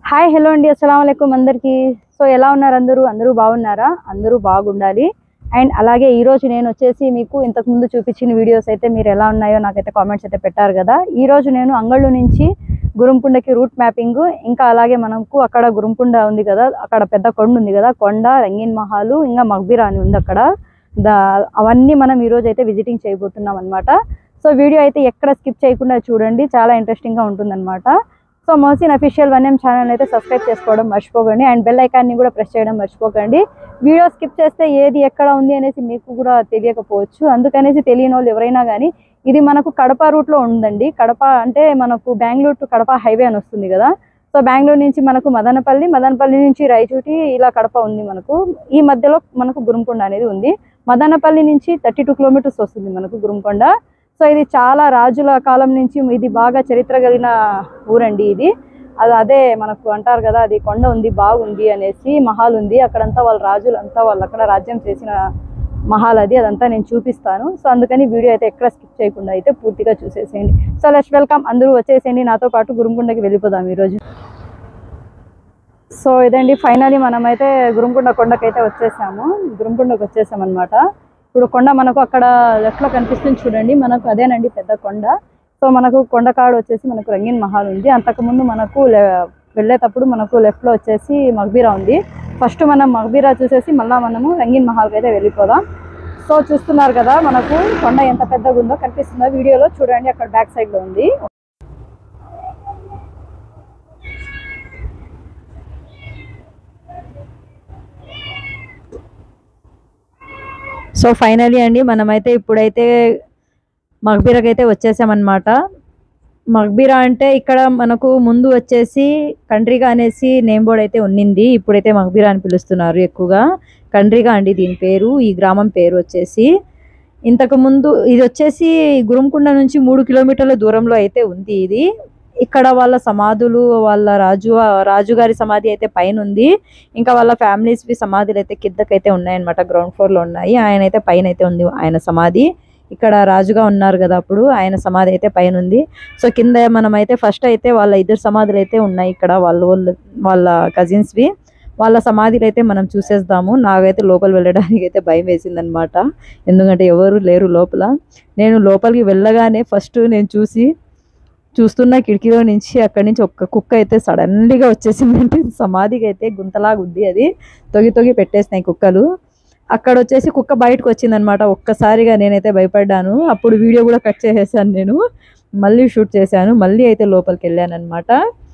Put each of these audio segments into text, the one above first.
Hi hello అండి అస్సలం అయికం అందరికీ సో ఎలా ఉన్నారు అందరూ అందరూ బాగున్నారా అందరూ బాగుండాలి అండ్ అలాగే ఈ రోజు నేను వచ్చేసి మీకు ఇంతకు ముందు చూపించిన వీడియోస్ అయితే మీరు ఎలా ఉన్నాయో నాకైతే కామెంట్స్ అయితే పెట్టారు కదా ఈ రోజు నేను అంగళ్ళు నుంచి గురుంపుండకి రూట్ మ్యాపింగ్ ఇంకా అలాగే మనకు అక్కడ గురుంపుండ ఉంది కదా అక్కడ పెద్ద కొండ ఉంది కదా కొండ రంగీన్ మహాలు ఇంకా మగ్బీరా అని ఉంది అక్కడ దా అవన్నీ మనం ఈ రోజు అయితే విజిటింగ్ చేయబోతున్నాం అనమాట సో వీడియో అయితే ఎక్కడ స్కిప్ చేయకుండా చూడండి చాలా ఇంట్రెస్టింగ్గా ఉంటుందన్నమాట so Mohsin official one M channel అయితే సబ్స్క్రైబ్ చేసుకోవడం మర్చిపోకండి అండ్ బెల్ ఐకాన్ని కూడా ప్రెస్ చేయడం మర్చిపోకండి వీడియో స్కిప్ చేస్తే ఏది ఎక్కడ ఉంది అనేసి మీకు కూడా తెలియకపోవచ్చు అందుకనేసి తెలియని వాళ్ళు ఎవరైనా కానీ ఇది మనకు కడప రూట్లో ఉందండి కడప అంటే మనకు బెంగళూరు టు కడప హైవే అని వస్తుంది కదా సో బెంగళూరు నుంచి మనకు మదనపల్లి మదనపల్లి నుంచి రాయచూటి ఇలా కడప ఉంది మనకు ఈ మధ్యలో మనకు గురుంకొండ అనేది ఉంది మదనపల్లి నుంచి థర్టీ టూ కిలోమీటర్స్ వస్తుంది మనకు గురుంకొండ సో ఇది చాలా రాజుల కాలం నుంచి ఇది బాగా చరిత్ర కలిగిన ఊరండి ఇది అది అదే మనకు అంటారు కదా అది కొండ ఉంది బాగుంది అనేసి మహాల్ ఉంది అక్కడంతా వాళ్ళ రాజులంతా వాళ్ళు అక్కడ రాజ్యం చేసిన మహాల్ అది అదంతా నేను చూపిస్తాను సో అందుకని వీడియో అయితే ఎక్కడ స్కిప్ చేయకుండా అయితే పూర్తిగా చూసేసేయండి సో లెట్స్ వెల్కమ్ అందరూ వచ్చేసేయండి నాతో పాటు గురుంకొండకి వెళ్ళిపోదాం ఈరోజు సో ఇదండి ఫైనలీ మనమైతే గురుంకొండ కొండకైతే వచ్చేసాము గురుంకొండకు వచ్చేసాం అనమాట ఇప్పుడు కొండ మనకు అక్కడ left లో కనిపిస్తుంది చూడండి మనకు అదేనండి పెద్ద కొండ సో మనకు కొండకాడు వచ్చేసి మనకు రంగీన్ మహాల్ ఉంది అంతకుముందు మనకు లే- వెళ్ళేటప్పుడు మనకు left లో వచ్చేసి మగ్బీరా ఉంది ఫస్ట్ మనం మగ్బీరా చూసేసి మళ్ళీ మనము రంగీన్ మహాల్కి అయితే వెళ్ళిపోదాం సో చూస్తున్నారు కదా మనకు కొండ ఎంత పెద్దగా ఉందో కనిపిస్తుందో వీడియోలో చూడండి అక్కడ బ్యాక్ సైడ్ లో ఉంది సో ఫైనలీ అండి మనమైతే ఇప్పుడైతే మగ్బీరాకి అయితే వచ్చేసామన్నమాట మగ్బీరా అంటే ఇక్కడ మనకు ముందు వచ్చేసి కండ్రిగా అనేసి నేమ్ బోర్డ్ అయితే ఉన్నింది ఇప్పుడైతే మగ్బీరా అని పిలుస్తున్నారు ఎక్కువగా కండ్రిగా అండి దీని పేరు ఈ గ్రామం పేరు వచ్చేసి ఇంతకు ముందు ఇది వచ్చేసి గురుంకొండ నుంచి మూడు కిలోమీటర్ల దూరంలో అయితే ఉంది ఇది ఇక్కడ వాళ్ళ సమాధులు వాళ్ళ రాజు రాజుగారి సమాధి అయితే పైన ఉంది ఇంకా వాళ్ళ ఫ్యామిలీస్ సమాధులు అయితే కిందకైతే ఉన్నాయన్నమాట గ్రౌండ్ ఫ్లోర్ లో ఉన్నాయి ఆయన అయితే పైన అయితే ఉంది ఆయన సమాధి ఇక్కడ రాజుగా ఉన్నారు కదా అప్పుడు ఆయన సమాధి అయితే పైన ఉంది సో కింద మనం అయితే ఫస్ట్ అయితే వాళ్ళ ఇద్దరు సమాధులు అయితే ఉన్నాయి ఇక్కడ వాళ్ళ వాళ్ళ వాళ్ళ cousins వి వాళ్ళ సమాధులు అయితే మనం చూసేద్దాము నాకైతే లోపల వెళ్ళడానికి అయితే భయం వేసింది అనమాట ఎందుకంటే ఎవరు లేరు లోపల నేను లోపలికి వెళ్ళగానే ఫస్ట్ నేను చూసి చూస్తున్న కిటికీలో నుంచి అక్కడి నుంచి ఒక్క కుక్క అయితే సడన్లీగా వచ్చేసిందంటే సమాధికి అయితే గుంతలాగా ఉంది అది తొగి తొగి పెట్టేసినాయి కుక్కలు అక్కడ వచ్చేసి కుక్క బయటకు వచ్చిందనమాట ఒక్కసారిగా నేనైతే భయపడ్డాను అప్పుడు వీడియో కూడా కట్ చేసేసాను నేను మళ్ళీ షూట్ చేశాను మళ్ళీ అయితే లోపలికి వెళ్ళాను అనమాట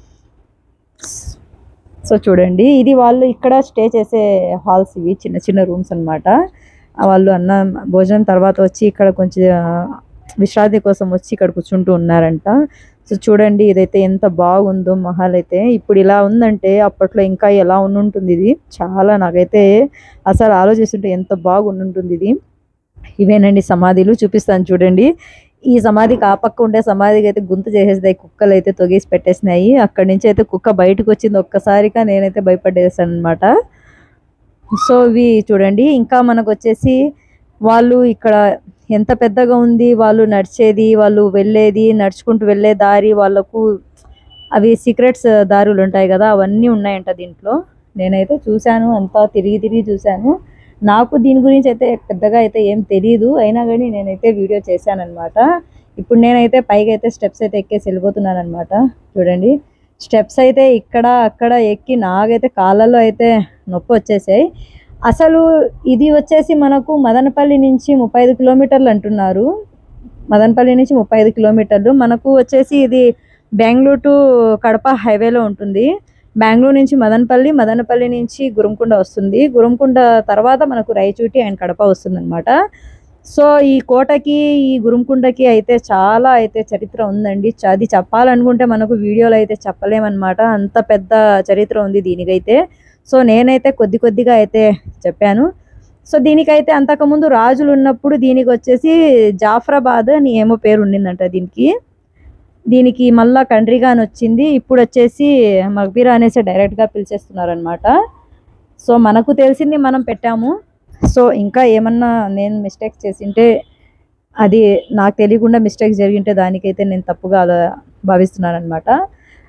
సో చూడండి ఇది వాళ్ళు ఇక్కడ స్టే చేసే హాల్స్ ఇవి చిన్న చిన్న రూమ్స్ అన్నమాట వాళ్ళు అన్న భోజనం తర్వాత వచ్చి ఇక్కడ కొంచెం ఆ, విశ్రాంతి కోసం వచ్చి ఇక్కడ కూర్చుంటూ ఉన్నారంట సో చూడండి ఇదైతే ఎంత బాగుందో మహల్ అయితే ఇప్పుడు ఇలా ఉందంటే అప్పట్లో ఇంకా ఎలా ఉండుంటుంది ఇది చాలా నాకైతే అసలు ఆలోచిస్తుంటే ఎంత బాగుండుంటుంది ఇది ఇవేనండి సమాధులు చూపిస్తాను చూడండి ఈ సమాధికి ఆ పక్క ఉండే సమాధికి అయితే గుంత చేసేస్తాయి కుక్కలు అయితే తొగేసి పెట్టేసినాయి అక్కడి నుంచి అయితే కుక్క బయటకు వచ్చింది ఒక్కసారిగా నేనైతే భయపడేసాను అనమాట సో ఇవి చూడండి ఇంకా మనకు వచ్చేసి వాళ్ళు ఇక్కడ ఎంత పెద్దగా ఉంది వాళ్ళు నడిచేది వాళ్ళు వెళ్ళేది నడుచుకుంటూ వెళ్ళే దారి వాళ్ళకు అవి సీక్రెట్స్ దారులు ఉంటాయి కదా అవన్నీ ఉన్నాయంట దీంట్లో నేనైతే చూశాను అంతా తిరిగి తిరిగి చూశాను నాకు దీని గురించి అయితే పెద్దగా అయితే ఏం తెలియదు అయినా కానీ నేనైతే వీడియో చేశానన్నమాట ఇప్పుడు నేనైతే పైకి అయితే స్టెప్స్ అయితే ఎక్కేసి వెళ్ళిపోతున్నాను అనమాట చూడండి స్టెప్స్ అయితే ఇక్కడ అక్కడ ఎక్కి నాకైతే కాళ్ళల్లో అయితే నొప్పి వచ్చేసాయి అసలు ఇది వచ్చేసి మనకు మదనపల్లి నుంచి ముప్పై ఐదు కిలోమీటర్లు అంటున్నారు మదనపల్లి నుంచి ముప్పై ఐదు కిలోమీటర్లు మనకు వచ్చేసి ఇది బెంగళూరు టు కడప హైవేలో ఉంటుంది బెంగళూరు నుంచి మదనపల్లి మదనపల్లి నుంచి గురంకొండ వస్తుంది గురంకొండ తర్వాత మనకు రాయచూటి అండ్ కడప వస్తుంది అనమాట సో ఈ కోటకి ఈ గురంకొండకి అయితే చాలా అయితే చరిత్ర ఉందండి చ- అది చెప్పాలనుకుంటే మనకు వీడియోలో అయితే చెప్పలేమన్నమాట అంత పెద్ద చరిత్ర ఉంది దీనికైతే సో నేనైతే కొద్ది కొద్దిగా అయితే చెప్పాను సో దీనికైతే అంతకుముందు రాజులు ఉన్నప్పుడు దీనికి వచ్చేసి జాఫరాబాద్ అని ఏమో పేరు ఉండిందంట దీనికి దీనికి మళ్ళా కండ్రిగా అని వచ్చింది ఇప్పుడు వచ్చేసి మగ్బీరా అనేసి డైరెక్ట్గా పిలిచేస్తున్నారు అనమాట సో మనకు తెలిసింది మనం పెట్టాము సో ఇంకా ఏమన్నా నేను మిస్టేక్స్ చేసింటే అది నాకు తెలియకుండా మిస్టేక్స్ జరిగింటే దానికైతే నేను తప్పుగా ఆలో- భావిస్తున్నాను అనమాట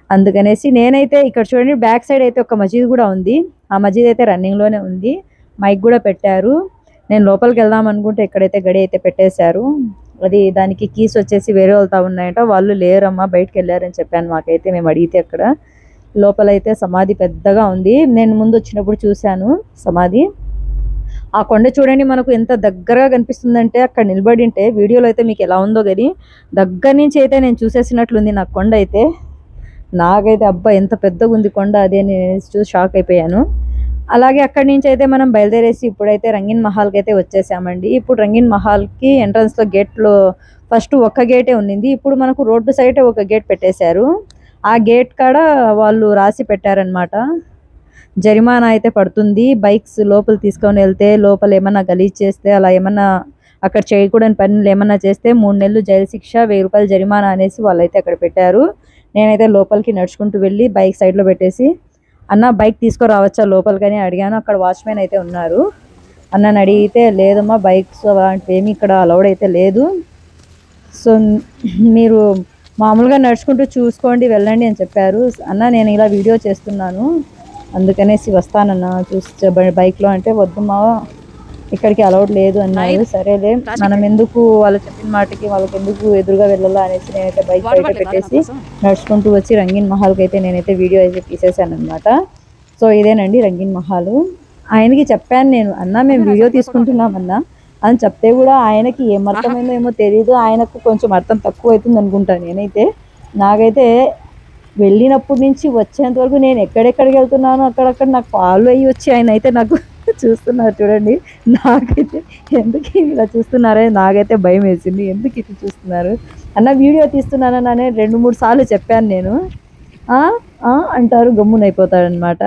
అందుకనేసి నేనైతే ఇక్కడ చూడండి బ్యాక్ సైడ్ అయితే ఒక మసీద్ కూడా ఉంది ఆ మసీద్ అయితే రన్నింగ్ లోనే ఉంది మైక్ కూడా పెట్టారు నేను లోపలికి వెళ్దాం అనుకుంటే ఇక్కడైతే గడి అయితే పెట్టేశారు అది దానికి కీస్ వచ్చేసి వేరే వాళ్ళతో ఉన్నాయంట వాళ్ళు లేరమ్మా బయటకు వెళ్ళారని చెప్పాను మాకైతే మేము అడిగితే అక్కడ లోపలైతే సమాధి పెద్దగా ఉంది నేను ముందు వచ్చినప్పుడు చూశాను సమాధి ఆ కొండ చూడండి మనకు ఎంత దగ్గరగా కనిపిస్తుందంటే అక్కడ నిలబడి ఉంటే వీడియోలో అయితే మీకు ఎలా ఉందో కానీ దగ్గర నుంచి అయితే నేను చూసేసినట్లుంది నా కొండ అయితే నాకైతే అబ్బా ఎంత పెద్దగా ఉంది కొండ అదే నేను చూసి షాక్ అయిపోయాను అలాగే అక్కడి నుంచి అయితే మనం బయలుదేరేసి ఇప్పుడైతే రంగీన్ మహల్కి అయితే వచ్చేసామండి ఇప్పుడు రంగీన్ మహల్కి ఎంట్రన్స్లో గేట్లో ఫస్ట్ ఒక్క గేటే ఉన్నింది ఇప్పుడు మనకు రోడ్డు సైడ్ ఒక గేట్ పెట్టేశారు ఆ గేట్ కాడ వాళ్ళు రాసి పెట్టారనమాట జరిమానా అయితే పడుతుంది బైక్స్ లోపల తీసుకొని వెళ్తే లోపల ఏమన్నా గలీజ్ చేస్తే అలా ఏమన్నా అక్కడ చేయకూడని పనులు ఏమన్నా చేస్తే మూడు నెలలు జైలు శిక్ష వెయ్యి రూపాయలు జరిమానా అనేసి వాళ్ళైతే అక్కడ పెట్టారు నేనైతే లోపలికి నడుచుకుంటూ వెళ్ళి బైక్ సైడ్లో పెట్టేసి అన్న బైక్ తీసుకురావచ్చా లోపలికని అడిగాను అక్కడ వాచ్మెన్ అయితే ఉన్నారు అన్నని అడిగితే లేదమ్మా బైక్స్ అలాంటివి ఏమి ఇక్కడ అలౌడ్ అయితే లేదు సో మీరు మామూలుగా నడుచుకుంటూ చూసుకోండి వెళ్ళండి అని చెప్పారు అన్న నేను ఇలా వీడియో చేస్తున్నాను అందుకనేసి వస్తానన్న చూసి బైక్లో అంటే వద్దు మా ఇక్కడికి అలౌడ్ లేదు అన్నారు సరేలే మనం ఎందుకు వాళ్ళు చెప్పిన మాటకి వాళ్ళకి ఎందుకు ఎదురుగా వెళ్ళాలా అనేసి నేనైతే బైక్ బయట పెట్టేసి నడుచుకుంటూ వచ్చి రంగీన్ మహల్కి అయితే నేనైతే వీడియో అయితే తీసేసాను అనమాట సో ఇదేనండి రంగీన్ మహల్ ఆయనకి చెప్పాను నేను అన్న మేము వీడియో తీసుకుంటున్నాం అన్న అని చెప్తే కూడా ఆయనకి ఏం అర్థమైందో ఏమో తెలియదు ఆయనకు కొంచెం అర్థం తక్కువ అవుతుంది అనుకుంటాను నేనైతే నాకైతే వెళ్ళినప్పటి నుంచి వచ్చేంత వరకు నేను ఎక్కడెక్కడికి వెళ్తున్నానో అక్కడక్కడ నాకు ఫాలో అయ్యి వచ్చి ఆయన అయితే నాకు చూస్తున్నారు చూడండి నాకైతే ఎందుకు ఇలా చూస్తున్నారే నాకైతే భయం వేసింది ఎందుకు ఇట్లా చూస్తున్నారు అన్న వీడియో తీస్తున్నానని అనే రెండు మూడు సార్లు చెప్పాను నేను "ఆ? ఆ?" అంటారు గమ్మునైపోతాడనమాట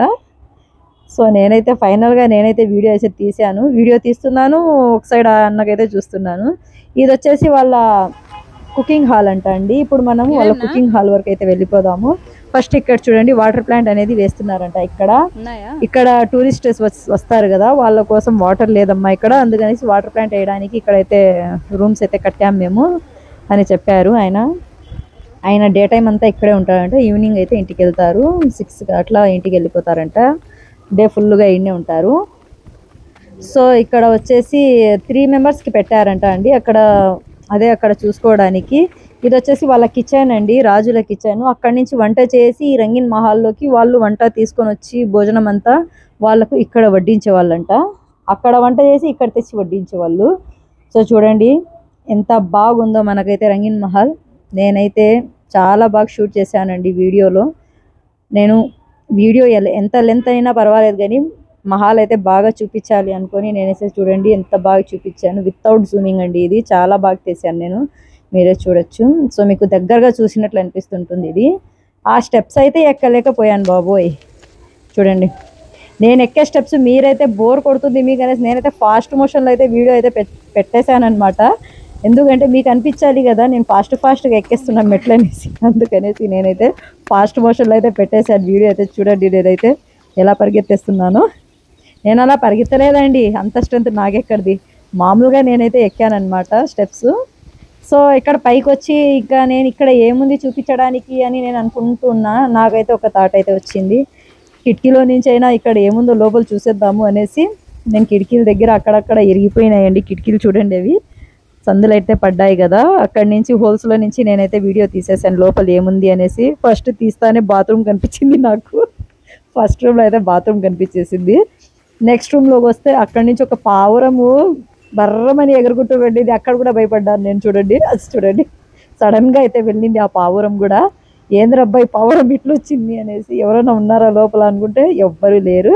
సో నేనైతే ఫైనల్గా నేనైతే వీడియో అయితే తీసాను వీడియో తీస్తున్నాను ఒక సైడ్ అన్నకైతే చూస్తున్నాను ఇది వచ్చేసి వాళ్ళ కుకింగ్ హాల్ అంట అండి ఇప్పుడు మనం వాళ్ళ కుకింగ్ హాల్ వరకు అయితే వెళ్ళిపోదాము ఫస్ట్ ఇక్కడ చూడండి వాటర్ ప్లాంట్ అనేది వేస్తున్నారంట ఇక్కడ ఉన్నాయా ఇక్కడ టూరిస్టర్స్ వస్తారు కదా వాళ్ళ కోసం వాటర్ లేదమ్మా ఇక్కడ అందుకనేసి వాటర్ ప్లాంట్ వేయడానికి ఇక్కడైతే రూమ్స్ అయితే కట్టాం మేము అని చెప్పారు ఆయన ఆయన డే టైం అంతా ఇక్కడే ఉంటారంట ఈవినింగ్ అయితే ఇంటికి వెళ్తారు సిక్స్ అట్లా ఇంటికి వెళ్ళిపోతారంట డే ఫుల్గా ఇన్నే ఉంటారు సో ఇక్కడ వచ్చేసి త్రీ మెంబర్స్కి పెట్టారంట అండి అక్కడ అదే అక్కడ చూసుకోవడానికి ఇది వచ్చేసి వాళ్ళ కిచెన్ అండి రాజుల కిచెన్ అక్కడి నుంచి వంట చేసి ఈ రంగీన్ మహల్లోకి వాళ్ళు వంట తీసుకొని వచ్చి భోజనం అంతా వాళ్ళకు ఇక్కడ వడ్డించే వాళ్ళంట అక్కడ వంట చేసి ఇక్కడ తెచ్చి వడ్డించేవాళ్ళు సో చూడండి ఎంత బాగుందో మనకైతే రంగీన్ మహల్ నేనైతే చాలా బాగా షూట్ చేశానండి వీడియోలో నేను వీడియో ఎల- ఎంత లెంత్ అయినా పర్వాలేదు కానీ మహాల్ అయితే బాగా చూపించాలి అనుకొని నేనైతే చూడండి ఎంత బాగా చూపించాను వితౌట్ జూమింగ్ అండి ఇది చాలా బాగా తీసాను నేను మీరే చూడొచ్చు సో మీకు దగ్గరగా చూసినట్లు అనిపిస్తుంటుంది ఇది ఆ స్టెప్స్ అయితే ఎక్కలేకపోయాను బాబోయ్ చూడండి నేను ఎక్కే స్టెప్స్ మీరైతే బోర్ కొడుతుంది మీకు అనేసి నేనైతే ఫాస్ట్ మోషన్లో అయితే వీడియో అయితే పెట్ పెట్టేశాను అనమాట ఎందుకంటే మీకు అనిపించాలి కదా నేను ఫాస్ట్ ఫాస్ట్గా ఎక్కేస్తున్నాను మెట్లు అనేసి అందుకనేసి నేనైతే ఫాస్ట్ మోషన్లో అయితే పెట్టేశాను వీడియో అయితే చూడండి నేనైతే ఎలా పరిగెత్తేస్తున్నానో నేను అలా పరిగెత్తలేదండి అంత స్ట్రెంత్ నాకెక్కడిది మామూలుగా నేనైతే ఎక్కానమాట స్టెప్స్ సో ఇక్కడ పైకి వచ్చి ఇంకా నేను ఇక్కడ ఏముంది చూపించడానికి అని నేను అనుకుంటున్నా నాకైతే ఒక థాట్ అయితే వచ్చింది కిటికీలో నుంచి అయినా ఇక్కడ ఏముందో లోపల చూసేద్దాము అనేసి నేను కిటికీల దగ్గర అక్కడక్కడ ఇరిగిపోయినాయండి కిటికీలు చూడండి అవి సందులు అయితే పడ్డాయి కదా అక్కడి నుంచి holes లో నుంచి నేనైతే వీడియో తీసేసాను లోపల ఏముంది అనేసి ఫస్ట్ తీస్తానే బాత్రూమ్ కనిపించింది నాకు ఫస్ట్ రూమ్లో అయితే బాత్రూమ్ కనిపించేసింది నెక్స్ట్ రూమ్లోకి వస్తే అక్కడి నుంచి ఒక పావురము బర్రమని ఎగురుకుంటూ వెళ్ళింది అక్కడ కూడా భయపడ్డాను నేను చూడండి అది చూడండి సడన్ గా అయితే వెళ్ళింది ఆ పావురం కూడా ఏంద్రబ్బాయి పావురం ఇట్లా వచ్చింది అనేసి ఎవరైనా ఉన్నారా లోపల అనుకుంటే ఎవ్వరు లేరు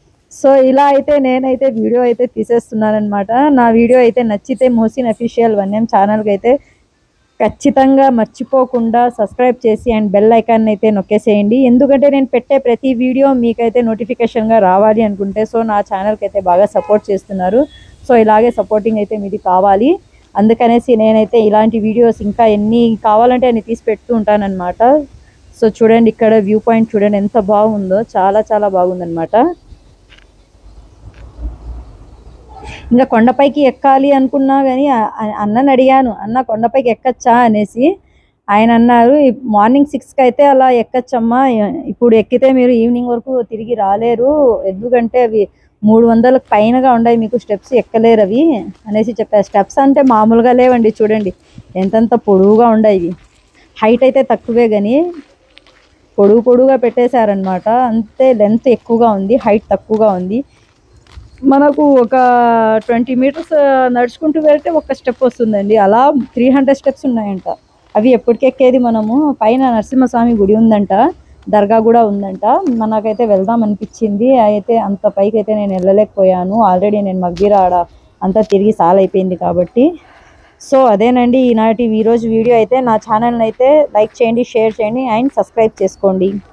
సో ఇలా అయితే నేనైతే వీడియో అయితే తీసేస్తున్నానమాట నా వీడియో అయితే నచ్చితే మోసిన్ అఫీషియల్ వన్యం ఛానల్కి అయితే ఖచ్చితంగా మర్చిపోకుండా సబ్స్క్రైబ్ చేసి అండ్ బెల్ ఐకాన్ అయితే నొక్కేసేయండి ఎందుకంటే నేను పెట్టే ప్రతి వీడియో మీకైతే నోటిఫికేషన్గా రావాలి అనుకుంటే సో నా ఛానల్కి అయితే బాగా సపోర్ట్ చేస్తున్నారు సో ఇలాగే సపోర్టింగ్ అయితే మీది కావాలి అందుకనేసి నేనైతే ఇలాంటి వీడియోస్ ఇంకా ఎన్ని కావాలంటే అన్ని తీసి పెడుతూ ఉంటానన్నమాట సో చూడండి ఇక్కడ వ్యూ పాయింట్ చూడండి ఎంత బాగుందో చాలా చాలా బాగుందన్నమాట ఇంకా కొండపైకి ఎక్కాలి అనుకున్నా కానీ అన్నని అడిగాను అన్న కొండపైకి ఎక్కచ్చా అనేసి ఆయన అన్నారు "ఈ- మార్నింగ్ సిక్స్కి అయితే అలా ఎక్కచ్చమ్మా ఇప్పుడు ఎక్కితే మీరు ఈవినింగ్ వరకు తిరిగి రాలేరు ఎందుకంటే అవి మూడు వందలకు పైనగా ఉన్నాయి మీకు స్టెప్స్ ఎక్కలేరు అవి అనేసి చెప్పారు స్టెప్స్ అంటే మామూలుగా లేవండి చూడండి ఎంతెంత పొడవుగా ఉన్నాయి ఇవి హైట్ అయితే తక్కువే కానీ పొడుగు పొడుగుగా పెట్టేశారనమాట అంతే లెంత్ ఎక్కువగా ఉంది హైట్ తక్కువగా ఉంది మనకు ఒక ట్వంటీ మీటర్స్ నడుచుకుంటూ వెళ్తే ఒక స్టెప్ వస్తుందండి అలా త్రీ హండ్రెడ్ స్టెప్స్ ఉన్నాయంట అవి ఎప్పటికెక్కేది మనము పైన నరసింహస్వామి గుడి ఉందంట దర్గా కూడా ఉందంట మనకైతే వెళ్దాం అనిపించింది అయితే అంత పైకి అయితే నేను వెళ్ళలేకపోయాను ఆల్రెడీ నేను మగ్గిర ఆడ అంతా తిరిగి సాల్ అయిపోయింది కాబట్టి సో అదేనండి ఈనాటి ఈరోజు వీడియో అయితే నా ఛానల్ని అయితే లైక్ చేయండి షేర్ చేయండి అండ్ సబ్స్క్రైబ్ చేసుకోండి